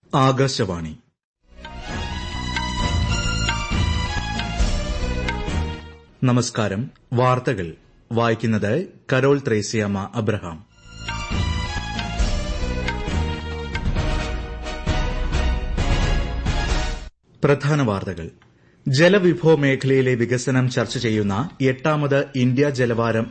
ആകാശവാണി നമസ്കാരം വാർത്തകൾ വായിക്കുന്നത് കരോൾ ത്രേസ്യാമ്മ അബ്രഹാം പ്രധാന വാർത്തകൾ ജലവിഭവ മേഖലയിലെ വികസനം ചർച്ച ചെയ്യുന്ന എട്ടാമത് ഇന്ത്യ ജലവാരം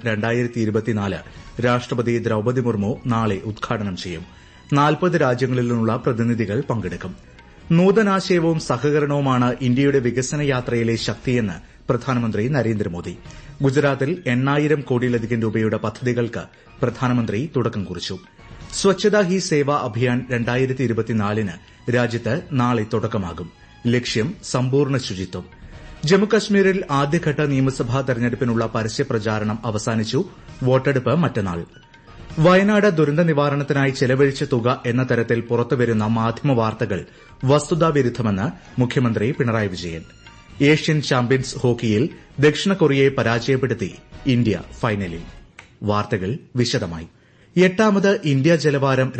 രാഷ്ട്രപതി ദ്രൌപദി മുർമു നാളെ ഉദ്ഘാടനം ചെയ്യും നാൽപ്പത് രാജ്യങ്ങളിൽ നിന്നുള്ള പ്രതിനിധികൾ പങ്കെടുക്കും നൂതനാശയവും സഹകരണവുമാണ് ഇന്ത്യയുടെ വികസന യാത്രയിലെ ശക്തിയെന്ന് പ്രധാനമന്ത്രി നരേന്ദ്രമോദി ഗുജറാത്തിൽ എണ്ണായിരം കോടിയിലധികം രൂപയുടെ പദ്ധതികൾക്ക് പ്രധാനമന്ത്രി തുടക്കം കുറിച്ചു സ്വച്ഛതാ ഹി സേവ അഭിയാൻ ന് രാജ്യത്ത് നാളെ തുടക്കമാകും ലക്ഷ്യം സമ്പൂർണ്ണ ശുചിത്വം ജമ്മുകശ്മീരിൽ ആദ്യഘട്ട നിയമസഭാ തെരഞ്ഞെടുപ്പിനുള്ള പരസ്യപ്രചാരണം അവസാനിച്ചു വോട്ടെടുപ്പ് മറ്റന്നാൾ വയനാട് ദുരന്ത നിവാരണത്തിനായി ചെലവഴിച്ച തുക എന്ന തരത്തിൽ പുറത്തുവരുന്ന മാധ്യമ വാർത്തകൾ വസ്തുതാവിരുദ്ധമെന്ന് മുഖ്യമന്ത്രി പിണറായി വിജയൻ ഏഷ്യൻ ചാമ്പ്യൻസ് ഹോക്കിയിൽ ദക്ഷിണ കൊറിയയെ പരാജയപ്പെടുത്തി ഇന്ത്യ ഫൈനലിൽ വാർത്തകൾ വിശദമായി എട്ടാമത് ഇന്ത്യ ജലവാരം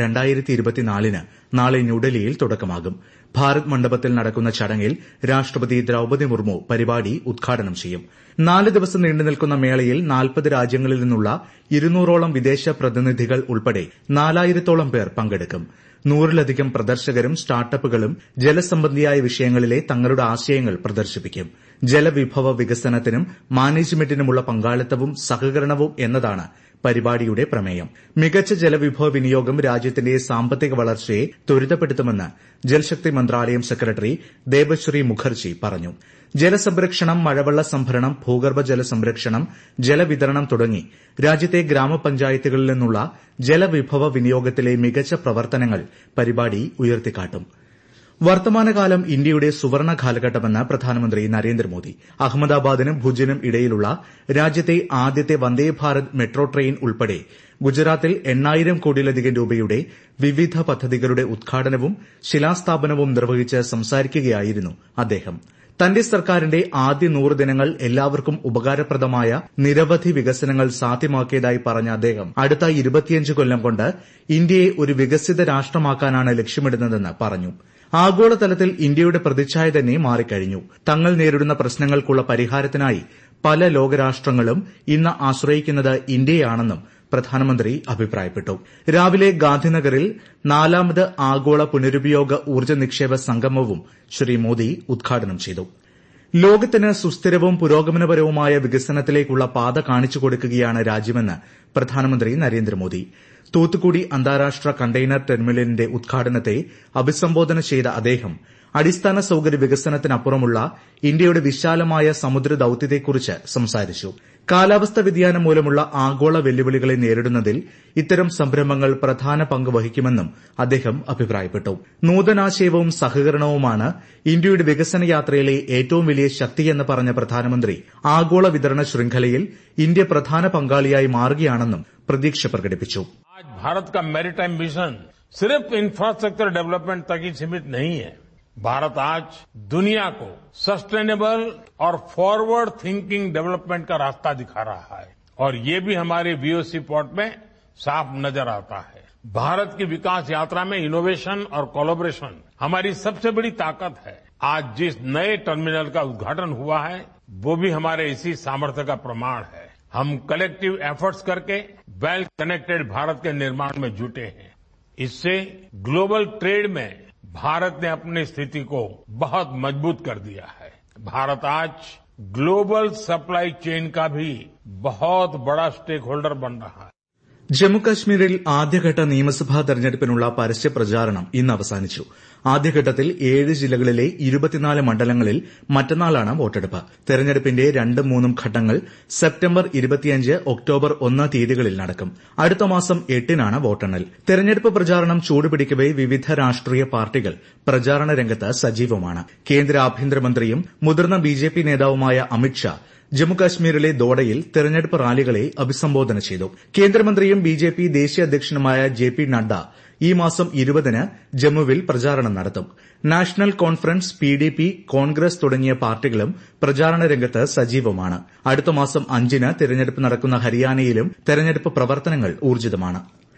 ന് നാളെ ന്യൂഡൽഹിയിൽ തുടക്കമാകും ഭാരത് മണ്ഡപത്തിൽ നടക്കുന്ന ചടങ്ങിൽ രാഷ്ട്രപതി ദ്രൌപദി മുർമു പരിപാടി ഉദ്ഘാടനം ചെയ്യും നാല് ദിവസം നീണ്ടുനിൽക്കുന്ന മേളയിൽ നാൽപ്പത് രാജ്യങ്ങളിൽ നിന്നുള്ള ഇരുന്നൂറോളം വിദേശ പ്രതിനിധികൾ ഉൾപ്പെടെ നാലായിരത്തോളം പേർ പങ്കെടുക്കും നൂറിലധികം പ്രദർശകരും സ്റ്റാർട്ടപ്പുകളും ജലസംബന്ധിയായ വിഷയങ്ങളിലെ തങ്ങളുടെ ആശയങ്ങൾ പ്രദർശിപ്പിക്കും ജലവിഭവ വികസനത്തിനും മാനേജ്മെന്റിനുമുള്ള പങ്കാളിത്തവും സഹകരണവും എന്നതാണ് പരിപാടിയുടെ പ്രമേയം മികച്ച ജലവിഭവ വിനിയോഗം രാജ്യത്തിന്റെ സാമ്പത്തിക വളർച്ചയെ ത്വരിതപ്പെടുത്തുമെന്ന് ജൽശക്തി മന്ത്രാലയം സെക്രട്ടറി ദേബശ്രീ മുഖർജി പറഞ്ഞു ജലസംരക്ഷണം മഴവെള്ള സംഭരണം ഭൂഗർഭജല സംരക്ഷണം ജലവിതരണം തുടങ്ങി രാജ്യത്തെ ഗ്രാമപഞ്ചായത്തുകളിൽ നിന്നുള്ള ജലവിഭവ വിനിയോഗത്തിലെ മികച്ച പ്രവർത്തനങ്ങൾ പരിപാടി ഉയർത്തിക്കാട്ടും വർത്തമാനകാലം ഇന്ത്യയുടെ സുവർണ്ണ കാലഘട്ടമെന്ന് പ്രധാനമന്ത്രി നരേന്ദ്രമോദി അഹമ്മദാബാദിനും ഭുജിനും ഇടയിലുള്ള രാജ്യത്തെ ആദ്യത്തെ വന്ദേഭാരത് മെട്രോ ട്രെയിൻ ഉൾപ്പെടെ ഗുജറാത്തിൽ എണ്ണായിരം കോടിയിലധികം രൂപയുടെ വിവിധ പദ്ധതികളുടെ ഉദ്ഘാടനവും ശിലാസ്ഥാപനവും നിർവഹിച്ച് സംസാരിക്കുകയായിരുന്നു അദ്ദേഹം തന്റെ സർക്കാരിന്റെ ആദ്യ നൂറ് ദിനങ്ങൾ എല്ലാവർക്കും ഉപകാരപ്രദമായ നിരവധി വികസനങ്ങൾ സാധ്യമാക്കിയതായി പറഞ്ഞ അദ്ദേഹം അടുത്ത ഇരുപത്തിയഞ്ച് കൊല്ലം കൊണ്ട് ഇന്ത്യയെ ഒരു വികസിത രാഷ്ട്രമാക്കാനാണ് ലക്ഷ്യമിടുന്നതെന്ന് പറഞ്ഞു ആഗോളതലത്തിൽ ഇന്ത്യയുടെ പ്രതിച്ഛായ തന്നെ മാറിക്കഴിഞ്ഞു തങ്ങൾ നേരിടുന്ന പ്രശ്നങ്ങൾക്കുള്ള പരിഹാരത്തിനായി പല ലോകരാഷ്ട്രങ്ങളും ഇന്ന് ആശ്രയിക്കുന്നത് ഇന്ത്യയാണെന്നും പ്രധാനമന്ത്രി അഭിപ്രായപ്പെട്ടു രാവിലെ ഗാന്ധിനഗറിൽ നാലാമത് ആഗോള പുനരുപയോഗ ഊർജ്ജ നിക്ഷേപ സംഗമവും ശ്രീ മോദി ഉദ്ഘാടനം ചെയ്തു ലോകത്തിന് സുസ്ഥിരവും പുരോഗമനപരവുമായ വികസനത്തിലേക്കുള്ള പാത കാണിച്ചു കൊടുക്കുകയാണ് രാജ്യമെന്ന് പ്രധാനമന്ത്രി നരേന്ദ്രമോദി തൂത്തുക്കുടി അന്താരാഷ്ട്ര കണ്ടെയ്നർ ടെർമിനലിന്റെ ഉദ്ഘാടനത്തെ അഭിസംബോധന ചെയ്ത അദ്ദേഹം അടിസ്ഥാന സൌകര്യ വികസനത്തിനപ്പുറമുള്ള ഇന്ത്യയുടെ വിശാലമായ സമുദ്ര ദൌത്യത്തെക്കുറിച്ച് സംസാരിച്ചു കാലാവസ്ഥാ വ്യതിയാനം മൂലമുള്ള ആഗോള വെല്ലുവിളികളെ നേരിടുന്നതിൽ ഇത്തരം സംരംഭങ്ങൾ പ്രധാന പങ്ക് വഹിക്കുമെന്നും അദ്ദേഹം അഭിപ്രായപ്പെട്ടു നൂതനാശയവും സഹകരണവുമാണ് ഇന്ത്യയുടെ വികസന യാത്രയിലെ ഏറ്റവും വലിയ ശക്തിയെന്ന് പറഞ്ഞ പ്രധാനമന്ത്രി ആഗോള വിതരണ ശൃംഖലയിൽ ഇന്ത്യ പ്രധാന പങ്കാളിയായി മാറുകയാണെന്നും പ്രതീക്ഷ പ്രകടിപ്പിച്ചു आज भारत का मैरीटाइम मिशन सिर्फ इंफ्रास्ट्रक्चर डेवलपमेंट तक ही सीमित नहीं है भारत आज दुनिया को सस्टेनेबल और फॉरवर्ड थिंकिंग डेवलपमेंट का रास्ता दिखा रहा है और ये भी हमारे वीओसी पोर्ट में साफ नजर आता है भारत की विकास यात्रा में इनोवेशन और कोलोब्रेशन हमारी सबसे बड़ी ताकत है आज जिस नए टर्मिनल का उद्घाटन हुआ है वो भी हमारे इसी सामर्थ्य का प्रमाण है हम कलेक्टिव एफर्ट्स करके वेल कनेक्टेड भारत के निर्माण में जुटे हैं इससे ग्लोबल ट्रेड में भारत ने अपनी स्थिति को बहुत मजबूत कर दिया है भारत आज ग्लोबल सप्लाई चेन का भी बहुत बड़ा स्टेक होल्डर बन रहा है ജമ്മുകശ്മീരിൽ ആദ്യഘട്ട നിയമസഭാ തെരഞ്ഞെടുപ്പിനുള്ള പരസ്യ പ്രചാരണം ഇന്ന് അവസാനിച്ചു ആദ്യഘട്ടത്തിൽ ഏഴ് ജില്ലകളിലെ ഇരുപത്തിനാല് മണ്ഡലങ്ങളിൽ മറ്റന്നാളാണ് വോട്ടെടുപ്പ് തെരഞ്ഞെടുപ്പിന്റെ രണ്ടും മൂന്നും ഘട്ടങ്ങൾ സെപ്റ്റംബർ ഇരുപത്തിയഞ്ച് ഒക്ടോബർ ഒന്ന് തീയതികളിൽ നടക്കും അടുത്ത മാസം എട്ടിനാണ് വോട്ടെണ്ണൽ തെരഞ്ഞെടുപ്പ് പ്രചാരണം ചൂടുപിടിക്കവെ വിവിധ രാഷ്ട്രീയ പാർട്ടികൾ പ്രചാരണ രംഗത്ത് സജീവമാണ് കേന്ദ്ര ആഭ്യന്തരമന്ത്രിയും മുതിർന്ന ബിജെപി നേതാവുമായ അമിത്ഷാ ജമ്മുകാശ്മീരിലെ ദോഡയിൽ തെരഞ്ഞെടുപ്പ് റാലികളെ അഭിസംബോധന ചെയ്തു കേന്ദ്രമന്ത്രിയും ബിജെപി ദേശീയ അധ്യക്ഷനുമായ ജെ പി നഡ്ഡ ഈ മാസം ഇരുപതിന് ജമ്മുവിൽ പ്രചാരണം നടത്തും നാഷണൽ കോൺഫറൻസ് പിഡിപി കോൺഗ്രസ് തുടങ്ങിയ പാർട്ടികളും പ്രചാരണ രംഗത്ത് സജീവമാണ് അടുത്ത മാസം അഞ്ചിന് തെരഞ്ഞെടുപ്പ് നടക്കുന്ന ഹരിയാനയിലും തെരഞ്ഞെടുപ്പ് പ്രവർത്തനങ്ങൾ ഊർജ്ജിതമാണ്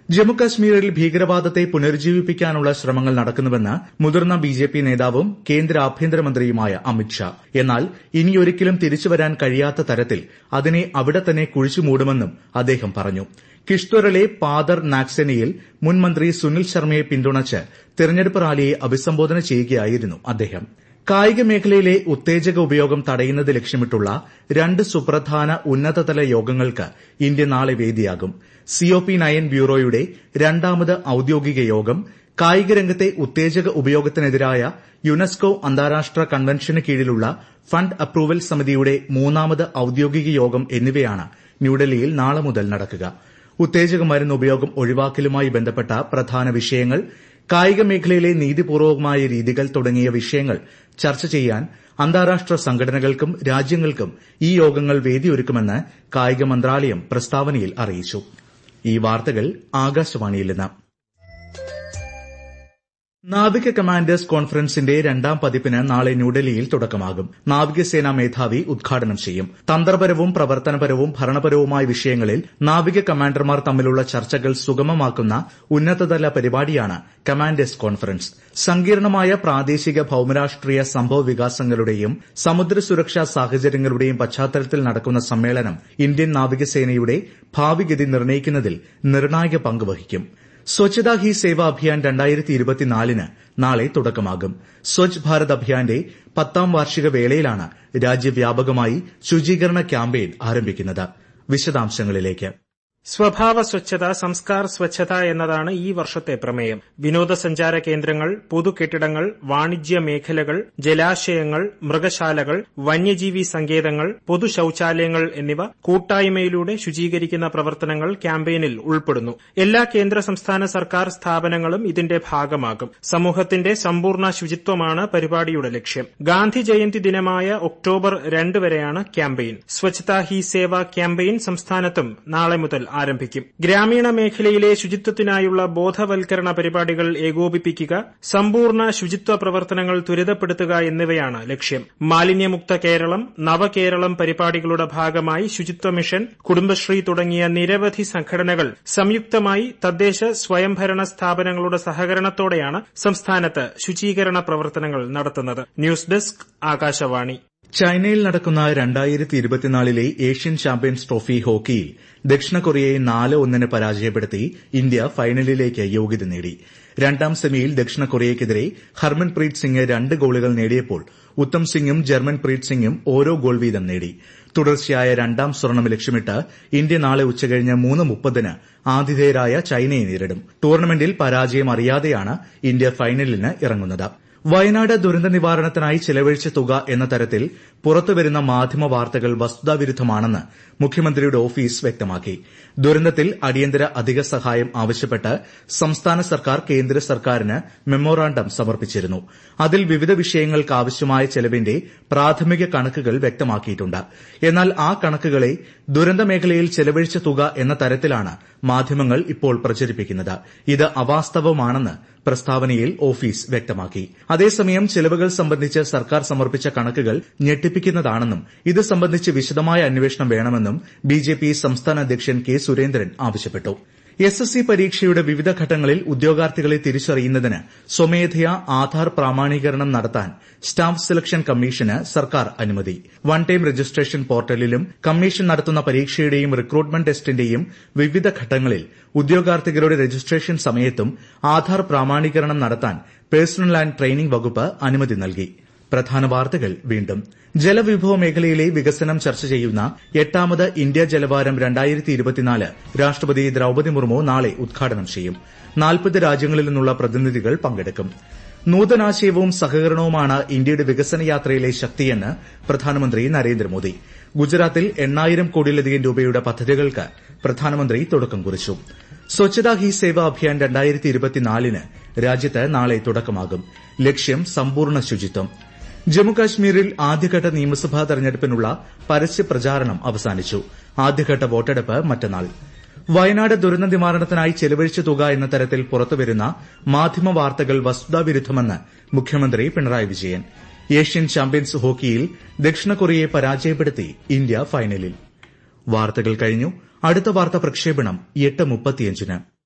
ജമ്മുകശ്മീരിൽ ഭീകരവാദത്തെ പുനരുജ്ജീവിപ്പിക്കാനുള്ള ശ്രമങ്ങൾ നടക്കുന്നുവെന്ന് മുതിർന്ന ബിജെപി നേതാവും കേന്ദ്ര ആഭ്യന്തരമന്ത്രിയുമായ അമിത്ഷാ എന്നാൽ ഇനിയൊരിക്കലും തിരിച്ചുവരാൻ കഴിയാത്ത തരത്തിൽ അതിനെ അവിടെ തന്നെ കുഴിച്ചുമൂടുമെന്നും അദ്ദേഹം പറഞ്ഞു കിഷ്ത്വറിലെ പാദർ നാക്സെനയിൽ മുൻ മന്ത്രി സുനിൽ ശർമ്മയെ പിന്തുണച്ച് തെരഞ്ഞെടുപ്പ് റാലിയെ അഭിസംബോധന ചെയ്യുകയായിരുന്നു അദ്ദേഹം കായിക മേഖലയിലെ ഉത്തേജക ഉപയോഗം തടയുന്നത് ലക്ഷ്യമിട്ടുള്ള രണ്ട് സുപ്രധാന ഉന്നതതല യോഗങ്ങൾക്ക് ഇന്ത്യ നാളെ വേദിയാകും സിഒപി നയൻ ബ്യൂറോയുടെ രണ്ടാമത് ഔദ്യോഗിക യോഗം കായിക രംഗത്തെ ഉത്തേജക ഉപയോഗത്തിനെതിരായ യുനെസ്കോ അന്താരാഷ്ട്ര കൺവെൻഷന് കീഴിലുള്ള ഫണ്ട് അപ്രൂവൽ സമിതിയുടെ മൂന്നാമത് ഔദ്യോഗിക യോഗം എന്നിവയാണ് ന്യൂഡൽഹിയിൽ നാളെ മുതൽ നടക്കുക ഉത്തേജക മരുന്ന് ഉപയോഗം ഒഴിവാക്കലുമായി ബന്ധപ്പെട്ട പ്രധാന വിഷയങ്ങൾ കായിക മേഖലയിലെ നീതിപൂർവകമായ രീതികൾ തുടങ്ങിയ വിഷയങ്ങൾ ചർച്ച ചെയ്യാൻ അന്താരാഷ്ട്ര സംഘടനകൾക്കും രാജ്യങ്ങൾക്കും ഈ യോഗങ്ങൾ വേദിയൊരുക്കുമെന്ന് കായിക മന്ത്രാലയം പ്രസ്താവനയിൽ അറിയിച്ചു ഈ വാർത്തകൾ ആകാശവാണിയിൽ നിന്ന് നാവിക കമാൻഡേഴ്സ് കോൺഫറൻസിന്റെ രണ്ടാം പതിപ്പിന് നാളെ ന്യൂഡൽഹിയിൽ തുടക്കമാകും നാവികസേനാ മേധാവി ഉദ്ഘാടനം ചെയ്യും തന്ത്രപരവും പ്രവർത്തനപരവും ഭരണപരവുമായ വിഷയങ്ങളിൽ നാവിക കമാൻഡർമാർ തമ്മിലുള്ള ചർച്ചകൾ സുഗമമാക്കുന്ന ഉന്നതതല പരിപാടിയാണ് കമാൻഡേഴ്സ് കോൺഫറൻസ് സങ്കീർണമായ പ്രാദേശിക ഭൌമരാഷ്ട്രീയ സംഭവ വികാസങ്ങളുടെയും സമുദ്ര സുരക്ഷാ സാഹചര്യങ്ങളുടെയും പശ്ചാത്തലത്തിൽ നടക്കുന്ന സമ്മേളനം ഇന്ത്യൻ നാവികസേനയുടെ ഭാവിഗതി നിർണ്ണയിക്കുന്നതിൽ നിർണായക പങ്ക് വഹിക്കും സ്വച്ഛതാ ഹി സേവ അഭിയാൻ രണ്ടായിരത്തി ഇരുപത്തിനാലിന് നാളെ തുടക്കമാകും സ്വച്ഛ് ഭാരത് അഭിയാന്റെ പത്താം വാർഷിക വേളയിലാണ് രാജ്യവ്യാപകമായി ശുചീകരണ ക്യാമ്പയിൻ ആരംഭിക്കുന്നത് വിശദാംശങ്ങളിലേക്ക് സ്വഭാവ സ്വച്ഛത സംസ്കാർ സ്വച്ഛത എന്നതാണ് ഈ വർഷത്തെ പ്രമേയം വിനോദസഞ്ചാര കേന്ദ്രങ്ങൾ പൊതുകെട്ടിടങ്ങൾ വാണിജ്യ മേഖലകൾ ജലാശയങ്ങൾ മൃഗശാലകൾ വന്യജീവി സങ്കേതങ്ങൾ പൊതു ശൌചാലയങ്ങൾ എന്നിവ കൂട്ടായ്മയിലൂടെ ശുചീകരിക്കുന്ന പ്രവർത്തനങ്ങൾ ക്യാമ്പയിനിൽ ഉൾപ്പെടുന്നു എല്ലാ കേന്ദ്ര സംസ്ഥാന സർക്കാർ സ്ഥാപനങ്ങളും ഇതിന്റെ ഭാഗമാകും സമൂഹത്തിന്റെ സമ്പൂർണ്ണ ശുചിത്വമാണ് പരിപാടിയുടെ ലക്ഷ്യം ഗാന്ധി ജയന്തി ദിനമായ ഒക്ടോബർ രണ്ട് വരെയാണ് ക്യാമ്പയിൻ സ്വച്ഛതാ ഹി സേവ ക്യാമ്പയിൻ സംസ്ഥാനത്തും നാളെ മുതൽ ആരംഭിക്കും ഗ്രാമീണ മേഖലയിലെ ശുചിത്വത്തിനായുള്ള ബോധവൽക്കരണ പരിപാടികൾ ഏകോപിപ്പിക്കുക സമ്പൂർണ്ണ ശുചിത്വ പ്രവർത്തനങ്ങൾ ത്വരിതപ്പെടുത്തുക എന്നിവയാണ് ലക്ഷ്യം മാലിന്യമുക്ത കേരളം നവകേരളം പരിപാടികളുടെ ഭാഗമായി ശുചിത്വ മിഷൻ കുടുംബശ്രീ തുടങ്ങിയ നിരവധി സംഘടനകൾ സംയുക്തമായി തദ്ദേശ സ്വയംഭരണ സ്ഥാപനങ്ങളുടെ സഹകരണത്തോടെയാണ് സംസ്ഥാനത്ത് ശുചീകരണ പ്രവർത്തനങ്ങൾ നടത്തുന്നത് ന്യൂസ് ഡെസ്ക് ആകാശവാണി ചൈനയിൽ നടക്കുന്ന രണ്ടായിരത്തി ഇരുപത്തിനാലിലെ ഏഷ്യൻ ചാമ്പ്യൻസ് ട്രോഫി ഹോക്കിയിൽ ദക്ഷിണ കൊറിയയെ നാല് ഒന്നിന് പരാജയപ്പെടുത്തി ഇന്ത്യ ഫൈനലിലേക്ക് യോഗ്യത നേടി രണ്ടാം സെമിയിൽ ദക്ഷിണ കൊറിയയ്ക്കെതിരെ ഹർമൻപ്രീത് സിംഗ് രണ്ട് ഗോളുകൾ നേടിയപ്പോൾ ഉത്തം സിംഗും ജർമൻപ്രീത് സിംഗും ഓരോ ഗോൾ വീതം നേടി തുടർച്ചയായ രണ്ടാം സ്വർണം ലക്ഷ്യമിട്ട് ഇന്ത്യ നാളെ ഉച്ചകഴിഞ്ഞ് മൂന്ന് മുപ്പതിന് ആതിഥേയരായ ചൈനയെ നേരിടും ടൂർണമെന്റിൽ പരാജയം അറിയാതെയാണ് ഇന്ത്യ ഫൈനലിന് ഇറങ്ങുന്നത് വയനാട് ദുരന്ത നിവാരണത്തിനായി ചെലവഴിച്ച തുക എന്ന തരത്തിൽ പുറത്തുവരുന്ന മാധ്യമ വാർത്തകൾ വസ്തുതാവിരുദ്ധമാണെന്ന് മുഖ്യമന്ത്രിയുടെ ഓഫീസ് വ്യക്തമാക്കി ദുരന്തത്തിൽ അടിയന്തര അധിക സഹായം ആവശ്യപ്പെട്ട് സംസ്ഥാന സർക്കാർ കേന്ദ്ര സർക്കാരിന് മെമ്മോറാണ്ടം സമർപ്പിച്ചിരുന്നു അതിൽ വിവിധ വിഷയങ്ങൾക്ക് ആവശ്യമായ ചെലവിന്റെ പ്രാഥമിക കണക്കുകൾ വ്യക്തമാക്കിയിട്ടുണ്ട് എന്നാൽ ആ കണക്കുകളെ ദുരന്ത മേഖലയിൽ ചെലവഴിച്ച തുക എന്ന തരത്തിലാണ് മാധ്യമങ്ങൾ ഇപ്പോൾ പ്രചരിപ്പിക്കുന്നത് ഇത് അവാസ്തവമാണെന്ന് പ്രസ്താവനയിൽ ഓഫീസ് വ്യക്തമാക്കി അതേസമയം ചെലവുകൾ സംബന്ധിച്ച് സർക്കാർ സമർപ്പിച്ച കണക്കുകൾ ഞെട്ടിപ്പിക്കുന്നതാണെന്നും ഇത് സംബന്ധിച്ച് വിശദമായ അന്വേഷണം വേണമെന്നും ബിജെപി സംസ്ഥാന അധ്യക്ഷൻ കെ സുരേന്ദ്രൻ ആവശ്യപ്പെട്ടു എസ് എസ് സി പരീക്ഷയുടെ വിവിധ ഘട്ടങ്ങളിൽ ഉദ്യോഗാർത്ഥികളെ തിരിച്ചറിയുന്നതിന് സ്വമേധയാ ആധാർ പ്രാമാണീകരണം നടത്താൻ സ്റ്റാഫ് സെലക്ഷൻ കമ്മീഷന് സർക്കാർ അനുമതി വൺ ടൈം രജിസ്ട്രേഷൻ പോർട്ടലിലും കമ്മീഷൻ നടത്തുന്ന പരീക്ഷയുടെയും റിക്രൂട്ട്മെന്റ് ടെസ്റ്റിന്റെയും വിവിധ ഘട്ടങ്ങളിൽ ഉദ്യോഗാർത്ഥികളുടെ രജിസ്ട്രേഷൻ സമയത്തും ആധാർ പ്രാമാണീകരണം നടത്താൻ പേഴ്സണൽ ആന്റ് ട്രെയിനിംഗ് വകുപ്പ് അനുമതി നൽകി പ്രധാന വാർത്തകൾ വീണ്ടും ജലവിഭവ മേഖലയിലെ വികസനം ചർച്ച ചെയ്യുന്ന എട്ടാമത് ഇന്ത്യ ജലവാരം രണ്ടായിരത്തി ഇരുപത്തിനാല് രാഷ്ട്രപതി ദ്രൌപദി മുർമു നാളെ ഉദ്ഘാടനം ചെയ്യും നാൽപ്പത് രാജ്യങ്ങളിൽ നിന്നുള്ള പ്രതിനിധികൾ പങ്കെടുക്കും നൂതനാശയവും സഹകരണവുമാണ് ഇന്ത്യയുടെ വികസന യാത്രയിലെ ശക്തിയെന്ന് പ്രധാനമന്ത്രി നരേന്ദ്രമോദി ഗുജറാത്തിൽ എണ്ണായിരം കോടിയിലധികം രൂപയുടെ പദ്ധതികൾക്ക് പ്രധാനമന്ത്രി തുടക്കം കുറിച്ചു സ്വച്ഛതാ ഹി സേവ അഭിയാൻ രണ്ടായിരത്തി ഇരുപത്തിനാലിന് രാജ്യത്ത് നാളെ തുടക്കമാകും ലക്ഷ്യം സമ്പൂർണ്ണ ശുചിത്വം ജമ്മുകാശ്മീരിൽ ആദ്യഘട്ട നിയമസഭാ തെരഞ്ഞെടുപ്പിനുള്ള പരസ്യ പ്രചാരണം അവസാനിച്ചു ആദ്യഘട്ട വോട്ടെടുപ്പ് മറ്റന്നാൾ വയനാട് ദുരന്ത നിവാരണത്തിനായി ചെലവഴിച്ച തുക എന്ന തരത്തിൽ പുറത്തുവരുന്ന മാധ്യമ വാർത്തകൾ വസ്തുതാവിരുദ്ധമെന്ന് മുഖ്യമന്ത്രി പിണറായി വിജയൻ ഏഷ്യൻ ചാമ്പ്യൻസ് ഹോക്കിയിൽ ദക്ഷിണ കൊറിയയെ പരാജയപ്പെടുത്തി ഇന്ത്യ ഫൈനലിൽ വാർത്തകൾ കഴിഞ്ഞു അടുത്ത വാർത്താ പ്രക്ഷേപണം എട്ട് മുപ്പത്തിയഞ്ചിന്